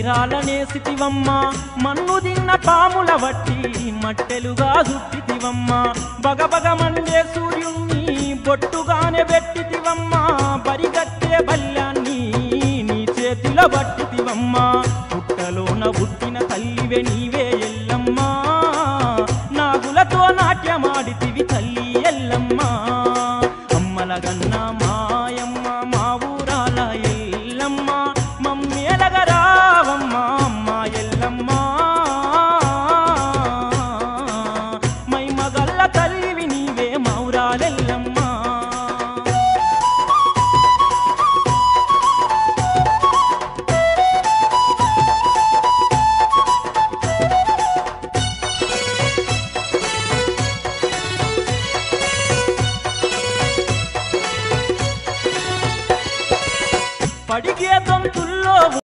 మందిరాలనేసితివమ్మ మన్ను దిన్న పాముల వట్టి మట్టెలుగా చుట్టితివమ్మ బగబగ మండే సూర్యుణ్ణి బొట్టుగానే పెట్టితివమ్మ బరిగట్టే బల్యాన్ని నీ చేతిలో పట్టితివమ్మ పుట్టలోన పుట్టిన తల్లివే నీవే ఎల్లమ్మ నాగులతో నాట్యమాడితివి తల్లి ఎల్లమ్మ అమ్మల గన్న మాయమ్మ మా ఊరాల ఎల్లమ్మ మమ్మేలగ రావమ్మ అమ్మ ఎల్లమ్మ మై మగల్ల తల్లివి నీవే మౌరాలెల్లమ్మ పడిగే దొంతుల్లో